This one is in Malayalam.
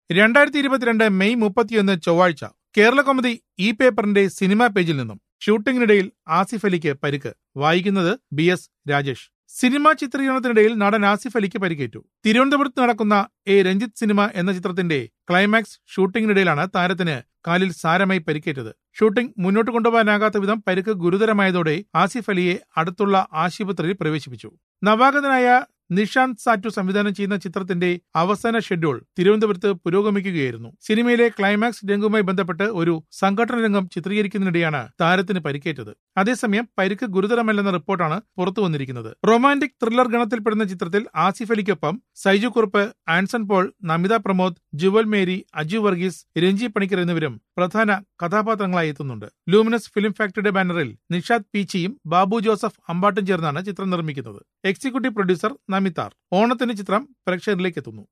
രണ്ടായിരത്തി ഇരുപത്തിരണ്ട് മെയ് മുപ്പത്തിയൊന്ന് ചൊവ്വാഴ്ച കേരള കോമഡി ഇ പേപ്പറിന്റെ സിനിമാ പേജിൽ നിന്നും ഷൂട്ടിംഗിനിടയിൽ ആസിഫ് അലിക്ക് പരിക്ക് വായിക്കുന്നത് ബി എസ് രാജേഷ് സിനിമാ ചിത്രീകരണത്തിനിടയിൽ നടൻ ആസിഫ് അലിക്ക് പരിക്കേറ്റു തിരുവനന്തപുരത്ത് നടക്കുന്ന എ രഞ്ജിത്ത് സിനിമ എന്ന ചിത്രത്തിന്റെ ക്ലൈമാക്സ് ഷൂട്ടിംഗിനിടയിലാണ് താരത്തിന് കാലിൽ സാരമായി പരിക്കേറ്റത് ഷൂട്ടിംഗ് മുന്നോട്ട് കൊണ്ടുപോകാനാകാത്ത വിധം പരിക്ക് ഗുരുതരമായതോടെ ആസിഫ് അലിയെ അടുത്തുള്ള ആശുപത്രിയിൽ പ്രവേശിപ്പിച്ചു നവാഗതനായ നിഷാന്ത് സാറ്റു സംവിധാനം ചെയ്യുന്ന ചിത്രത്തിന്റെ അവസാന ഷെഡ്യൂൾ തിരുവനന്തപുരത്ത് പുരോഗമിക്കുകയായിരുന്നു സിനിമയിലെ ക്ലൈമാക്സ് രംഗവുമായി ബന്ധപ്പെട്ട് ഒരു സംഘടന രംഗം ചിത്രീകരിക്കുന്നതിനിടെയാണ് താരത്തിന് പരിക്കേറ്റത് അതേസമയം പരിക്ക് ഗുരുതരമല്ലെന്ന റിപ്പോർട്ടാണ് പുറത്തു വന്നിരിക്കുന്നത് റൊമാന്റിക് ത്രില്ലർ ഗണത്തിൽപ്പെടുന്ന ചിത്രത്തിൽ ആസിഫ് അലിക്കൊപ്പം Saiju Kurup Anson Paul Namitha Pramod Jewel Mary Aju Varghese Ranji Panicker എന്നിവരും പ്രധാന കഥാപാത്രങ്ങളായി എത്തുന്നുണ്ട് ലൂമിനസ് ഫിലിം ഫാക്ടറിയുടെ ബാനറിൽ നിഷാദ് പീച്ചിയും ബാബു ജോസഫ് അമ്പാട്ടും ചേർന്നാണ് ചിത്രം നിർമ്മിക്കുന്നത് എക്സിക്യൂട്ടീവ് പ്രൊഡ്യൂസർ നമിതാർ ഓണത്തിന് ചിത്രം പ്രേക്ഷകരിലേക്ക് എത്തുന്നു